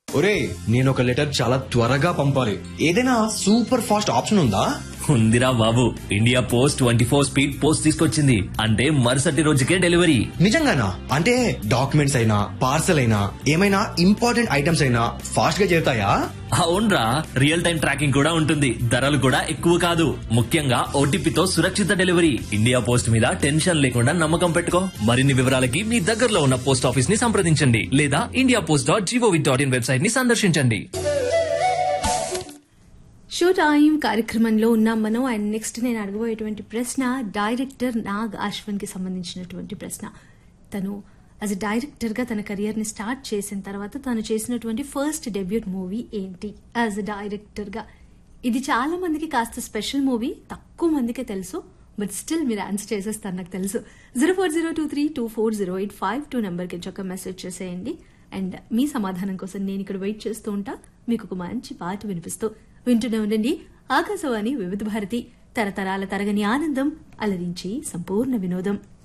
ఒరే నేను ఒక లెటర్ చాలా త్వరగా పంపాలి ఏదైనా సూపర్ ఫాస్ట్ ఆప్షన్ ఉందా ఉందిరా బాబు India post twenty four speed post తీసుకొచ్చింది అంటే మరుసటి రోజుకే డెలివరీ నిజంగానా అంటే డాక్యుమెంట్స్ అయినా పార్సల్ అయినా ఏమైనా ఇంపార్టెంట్ ఐటమ్స్ అయినా ఫాస్ట్ గా చేరుతాయా అవునరా రియల్ టైం ట్రాకింగ్ కూడా ఉంటుంది ధరలు కూడా ఎక్కువ కాదు ముఖ్యంగా ఓటీపీతో సురక్షిత డెలివరీ ఇండియా పోస్ట్ మీద టెన్షన్ లేకుండా నమ్మకం పెట్టుకో మరిన్ని వివరాలకి మీ దగ్గరలో ఉన్న పోస్ట్ ఆఫీస్ ని సంప్రదించండి లేదా India post dot G O V dot in website ని సందర్శించండి షో టైం కార్యక్రమంలో ఉన్నాం మనం అండ్ నెక్స్ట్ నేను అడగబోయేటువంటి ప్రశ్న డైరెక్టర్ నాగ్ అశ్వన్ కి సంబంధించినటువంటి ప్రశ్న తను యాజ్ అ డైరెక్టర్ గా తన కెరియర్ ని స్టార్ట్ చేసిన తర్వాత తను చేసినటువంటి ఫస్ట్ డెబ్యూట్ మూవీ ఏంటి యాజ్ అ డైరెక్టర్ గా ఇది చాలా మందికి కాస్త స్పెషల్ మూవీ తక్కువ మందికే తెలుసు బట్ స్టిల్ మీరు ఆన్సర్ చేసేస్తారు నాకు తెలుసు zero four zero two three two four zero eight five two నెంబర్కి ఒక మెసేజ్ చేసేయండి అండ్ మీ సమాధానం కోసం నేను ఇక్కడ వెయిట్ చేస్తూ ఉంటా మీకు ఒక మంచి పాట వినిపిస్తూ వింటూనే ఉండండి ఆకాశవాణి వివిధ భారతి తరతరాల తరగని ఆనందం అలరించి సంపూర్ణ వినోదం